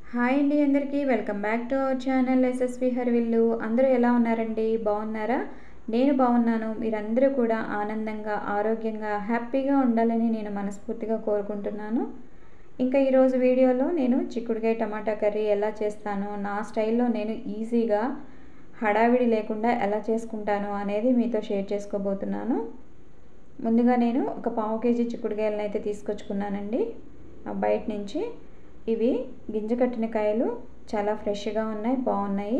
hi అండి అందరికీ welcome back to our channel SSV హర్విల్లు అందరూ ఎలా ఉన్నారండి బాగున్నారా నేను బాగున్నాను మీరందరూ కూడా ఆనందంగా ఆరోగ్యంగా హ్యాపీగా ఉండాలని నేను మనస్ఫూర్తిగా కోరుకుంటున్నాను ఇంకా ఈరోజు వీడియోలో నేను చిక్కుడుకాయ టమాటా కర్రీ ఎలా చేస్తానో నా స్టైల్లో నేను ఈజీగా హడావిడి లేకుండా ఎలా చేసుకుంటాను అనేది మీతో షేర్ చేసుకోబోతున్నాను ముందుగా నేను ఒక పావు కేజీ చిక్కుడుకాయలను అయితే తీసుకొచ్చుకున్నానండి బయట నుంచి ఇవి గింజ కట్టిన కాయలు చాలా ఫ్రెష్గా ఉన్నాయి బాగున్నాయి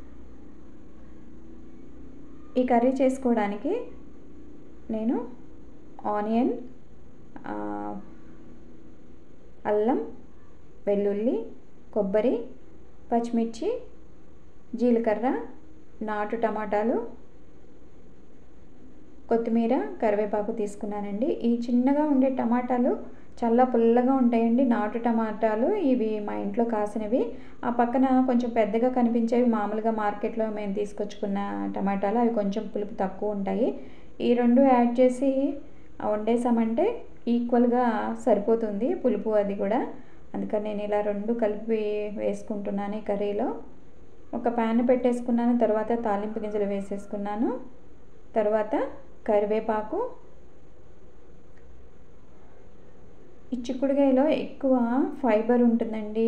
ఈ కర్రీ చేసుకోవడానికి నేను ఆనియన్ అల్లం వెల్లుల్లి కొబ్బరి పచ్చిమిర్చి జీలకర్ర నాటు టమాటాలు కొత్తిమీర కరివేపాకు తీసుకున్నానండి ఈ చిన్నగా ఉండే టమాటాలు చాలా పుల్లగా ఉంటాయండి నాటు టమాటాలు ఇవి మా ఇంట్లో కాసినవి ఆ పక్కన కొంచెం పెద్దగా కనిపించేవి మామూలుగా మార్కెట్లో మేము తీసుకొచ్చుకున్న టమాటాలు అవి కొంచెం పులుపు తక్కువ ఉంటాయి ఈ రెండు యాడ్ చేసి వండేసామంటే ఈక్వల్గా సరిపోతుంది పులుపు అది కూడా అందుకని నేను ఇలా రెండు కలిపి వేసుకుంటున్నాను ఈ కర్రీలో ఒక ప్యాన్ పెట్టేసుకున్నాను తర్వాత తాలింపు గింజలు వేసేసుకున్నాను తర్వాత కరివేపాకు ఈ చిక్కుడుకాయలో ఎక్కువ ఫైబర్ ఉంటుందండి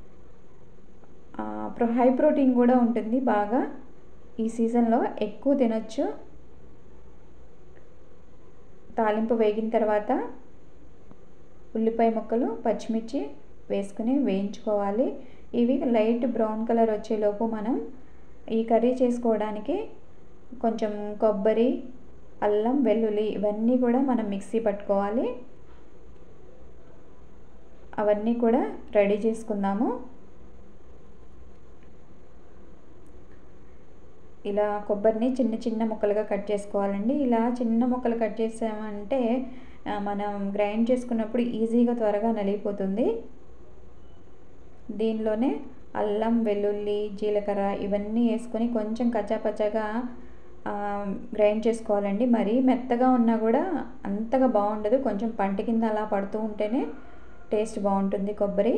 హై ప్రోటీన్ కూడా ఉంటుంది బాగా ఈ సీజన్లో ఎక్కువ తినొచ్చు తాలింపు వేగిన తర్వాత ఉల్లిపాయ ముక్కలు పచ్చిమిర్చి వేసుకుని వేయించుకోవాలి ఇవి లైట్ బ్రౌన్ కలర్ వచ్చేలోపు మనం ఈ కర్రీ చేసుకోవడానికి కొంచెం కొబ్బరి అల్లం వెల్లుల్లి ఇవన్నీ కూడా మనం మిక్సీ పట్టుకోవాలి అవన్నీ కూడా రెడీ చేసుకుందాము ఇలా కొబ్బరిని చిన్న చిన్న ముక్కలుగా కట్ చేసుకోవాలండి ఇలా చిన్న ముక్కలు కట్ చేసామంటే మనం గ్రైండ్ చేసుకున్నప్పుడు ఈజీగా త్వరగా నలిగిపోతుంది దీనిలోనే అల్లం వెల్లుల్లి జీలకర్ర ఇవన్నీ వేసుకొని కొంచెం కచ్చాపచ్చాగా గ్రైండ్ చేసుకోవాలండి మరీ మెత్తగా ఉన్నా కూడా అంతగా బాగుండదు కొంచెం పంట కింద అలా పడుతూ ఉంటేనే టేస్ట్ బాగుంటుంది కొబ్బరి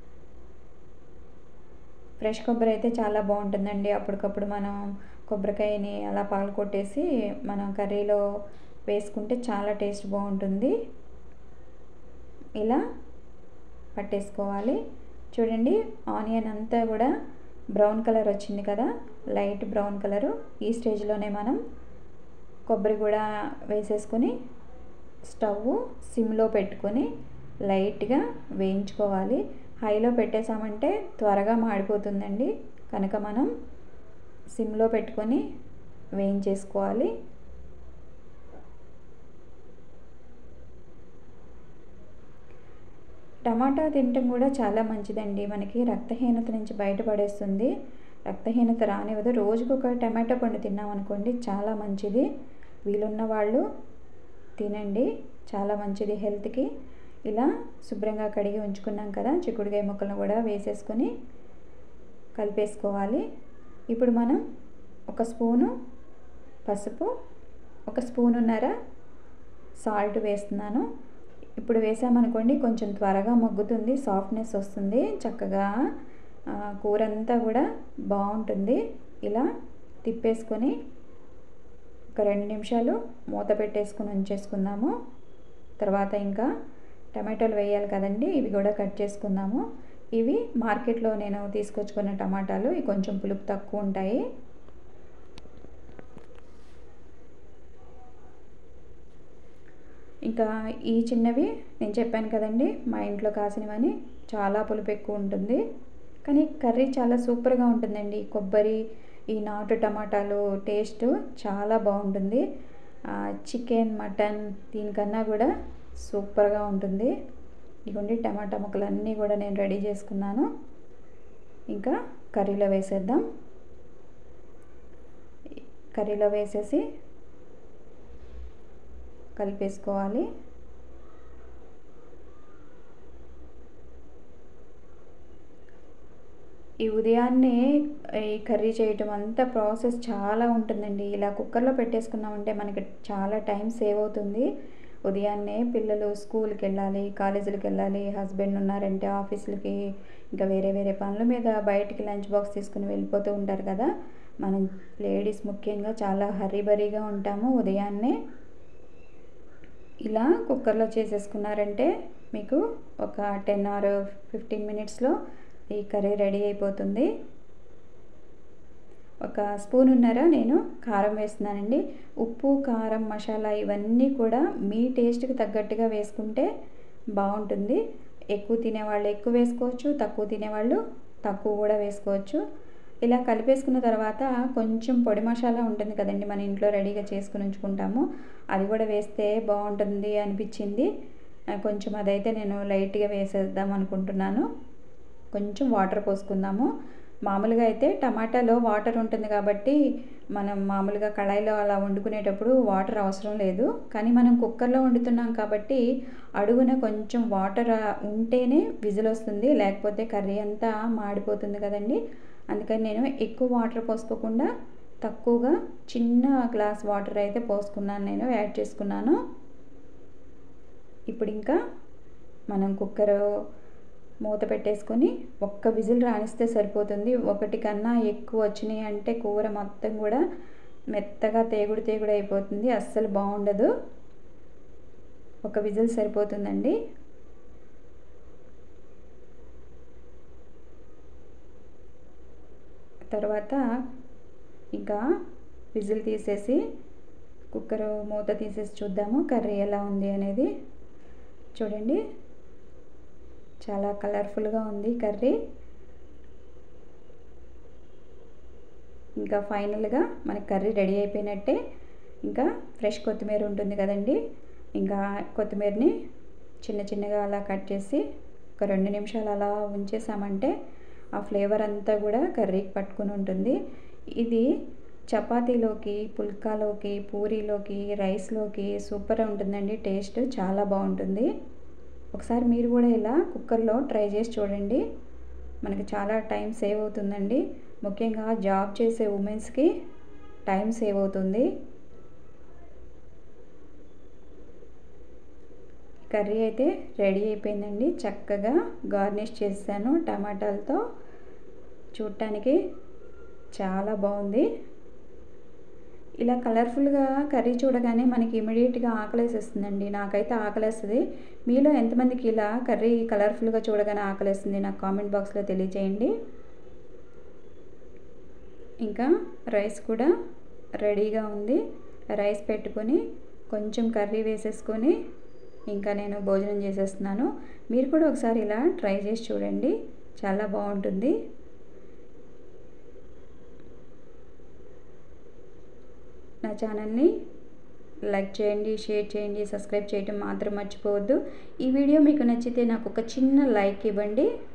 ఫ్రెష్ కొబ్బరి అయితే చాలా బాగుంటుందండి అప్పటికప్పుడు మనం కొబ్బరికాయని అలా పాలు కొట్టేసి మనం కర్రీలో వేసుకుంటే చాలా టేస్ట్ బాగుంటుంది ఇలా పట్టేసుకోవాలి చూడండి ఆనియన్ అంతా కూడా బ్రౌన్ కలర్ వచ్చింది కదా లైట్ బ్రౌన్ కలరు ఈ స్టేజ్లోనే మనం కొబ్బరి కూడా వేసేసుకొని స్టవ్ సిమ్లో పెట్టుకొని లైట్గా వేయించుకోవాలి హైలో పెట్టేసామంటే త్వరగా మాడిపోతుందండి కనుక మనం సిమ్లో పెట్టుకొని వేయించేసుకోవాలి టమాటా తినటం కూడా చాలా మంచిదండి మనకి రక్తహీనత నుంచి బయటపడేస్తుంది రక్తహీనత రానివ్వదు రోజుకు ఒక టమాటా పండు తిన్నామనుకోండి చాలా మంచిది వీలున్న వాళ్ళు తినండి చాలా మంచిది హెల్త్కి ఇలా శుభ్రంగా కడిగి ఉంచుకున్నాం కదా చిక్కుడుకాయ ముక్కలను కూడా వేసేసుకొని కలిపేసుకోవాలి ఇప్పుడు మనం ఒక స్పూను పసుపు ఒక స్పూనున్నర సాల్ట్ వేస్తున్నాను ఇప్పుడు వేసామనుకోండి కొంచెం త్వరగా మగ్గుతుంది సాఫ్ట్నెస్ వస్తుంది చక్కగా కూర అంతా కూడా బాగుంటుంది ఇలా తిప్పేసుకొని ఒక రెండు నిమిషాలు మూత పెట్టేసుకొని ఉంచేసుకుందాము తర్వాత ఇంకా టమాటాలు వేయాలి కదండి ఇవి కూడా కట్ చేసుకుందాము ఇవి మార్కెట్లో నేను తీసుకొచ్చుకున్న టమాటాలు ఇవి కొంచెం పులుపు తక్కువ ఉంటాయి ఇంకా ఈ చిన్నవి నేను చెప్పాను కదండి మా ఇంట్లో కాసినవని చాలా పులుపు ఎక్కువ ఉంటుంది కానీ కర్రీ చాలా సూపర్గా ఉంటుందండి కొబ్బరి ఈ నాటు టమాటాలు టేస్ట్ చాలా బాగుంటుంది చికెన్ మటన్ దీనికన్నా కూడా సూపర్గా ఉంటుంది ఇదిగోండి టమాటా ముక్కలు అన్నీ కూడా నేను రెడీ చేసుకున్నాను ఇంకా కర్రీలో వేసేద్దాం కర్రీలో వేసేసి కలిపేసుకోవాలి ఈ ఉదయాన్నే ఈ కర్రీ చేయటం అంతా ప్రాసెస్ చాలా ఉంటుందండి ఇలా కుక్కర్లో పెట్టేసుకున్నామంటే మనకి చాలా టైం సేవ్ అవుతుంది ఉదయాన్నే పిల్లలు స్కూల్కి వెళ్ళాలి కాలేజీలకు వెళ్ళాలి హస్బెండ్ ఉన్నారంటే ఆఫీసులకి ఇంకా వేరే వేరే పనుల మీద బయటికి లంచ్ బాక్స్ తీసుకుని వెళ్ళిపోతూ ఉంటారు కదా మనం లేడీస్ ముఖ్యంగా చాలా హరీబరీగా ఉంటాము ఉదయాన్నే ఇలా కుక్కర్లో చేసేసుకున్నారంటే మీకు ఒక టెన్ ఆర్ ఫిఫ్టీన్ మినిట్స్లో ఈ కర్రీ రెడీ అయిపోతుంది ఒక స్పూన్ ఉన్నారా నేను కారం వేస్తున్నానండి ఉప్పు కారం మసాలా ఇవన్నీ కూడా మీ టేస్ట్కి తగ్గట్టుగా వేసుకుంటే బాగుంటుంది ఎక్కువ తినేవాళ్ళు ఎక్కువ వేసుకోవచ్చు తక్కువ తినేవాళ్ళు తక్కువ కూడా వేసుకోవచ్చు ఇలా కలిపేసుకున్న తర్వాత కొంచెం పొడి మసాలా ఉంటుంది కదండి మన ఇంట్లో రెడీగా చేసుకుని ఉంచుకుంటాము అది కూడా వేస్తే బాగుంటుంది అనిపించింది కొంచెం అదైతే నేను లైట్గా వేసేద్దాం అనుకుంటున్నాను కొంచెం వాటర్ పోసుకుందాము మామూలుగా అయితే టమాటాలో వాటర్ ఉంటుంది కాబట్టి మనం మామూలుగా కళాయిలో అలా వండుకునేటప్పుడు వాటర్ అవసరం లేదు కానీ మనం కుక్కర్లో వండుతున్నాం కాబట్టి అడుగున కొంచెం వాటర్ ఉంటేనే విజిల్ వస్తుంది లేకపోతే కర్రీ అంతా మాడిపోతుంది కదండి అందుకని నేను ఎక్కువ వాటర్ పోసుకోకుండా తక్కువగా చిన్న గ్లాస్ వాటర్ అయితే పోసుకున్నాను నేను యాడ్ చేసుకున్నాను ఇప్పుడు ఇంకా మనం కుక్కర్ మూత పెట్టేసుకొని ఒక్క విజిల్ రాణిస్తే సరిపోతుంది ఒకటి కన్నా ఎక్కువ వచ్చినాయి అంటే కూర మొత్తం కూడా మెత్తగా తేగుడు తేగుడు అయిపోతుంది అస్సలు బాగుండదు ఒక విజిల్ సరిపోతుందండి తర్వాత ఇంకా విజిల్ తీసేసి కుక్కర్ మూత తీసేసి చూద్దాము కర్రీ ఎలా ఉంది అనేది చూడండి చాలా కలర్ఫుల్గా ఉంది కర్రీ ఇంకా ఫైనల్గా మనకి కర్రీ రెడీ అయిపోయినట్టే ఇంకా ఫ్రెష్ కొత్తిమీర ఉంటుంది కదండి ఇంకా కొత్తిమీరని చిన్న చిన్నగా అలా కట్ చేసి ఒక రెండు నిమిషాలు అలా ఉంచేసామంటే ఆ ఫ్లేవర్ అంతా కూడా కర్రీకి పట్టుకుని ఉంటుంది ఇది చపాతీలోకి పుల్కాలోకి పూరీలోకి రైస్లోకి సూపర్ ఉంటుందండి టేస్ట్ చాలా బాగుంటుంది ఒకసారి మీరు కూడా ఇలా కుక్కర్లో ట్రై చేసి చూడండి మనకి చాలా టైం సేవ్ అవుతుందండి ముఖ్యంగా జాబ్ చేసే ఉమెన్స్కి టైం సేవ్ అవుతుంది కర్రీ అయితే రెడీ అయిపోయిందండి చక్కగా గార్నిష్ చేశాను టమాటాలతో చూడటానికి చాలా బాగుంది ఇలా కలర్ఫుల్గా కర్రీ చూడగానే మనకి ఇమీడియట్గా ఆకలేసేస్తుందండి నాకైతే ఆకలేస్తుంది మీలో ఎంతమందికి ఇలా కర్రీ కలర్ఫుల్గా చూడగానే ఆకలేస్తుంది నాకు కామెంట్ బాక్స్లో తెలియజేయండి ఇంకా రైస్ కూడా రెడీగా ఉంది రైస్ పెట్టుకొని కొంచెం కర్రీ వేసేసుకొని ఇంకా నేను భోజనం చేసేస్తున్నాను మీరు కూడా ఒకసారి ఇలా ట్రై చేసి చూడండి చాలా బాగుంటుంది నా ఛానల్ని లైక్ చేయండి షేర్ చేయండి సబ్స్క్రైబ్ చేయటం మాత్రం మర్చిపోవద్దు ఈ వీడియో మీకు నచ్చితే నాకు ఒక చిన్న లైక్ ఇవ్వండి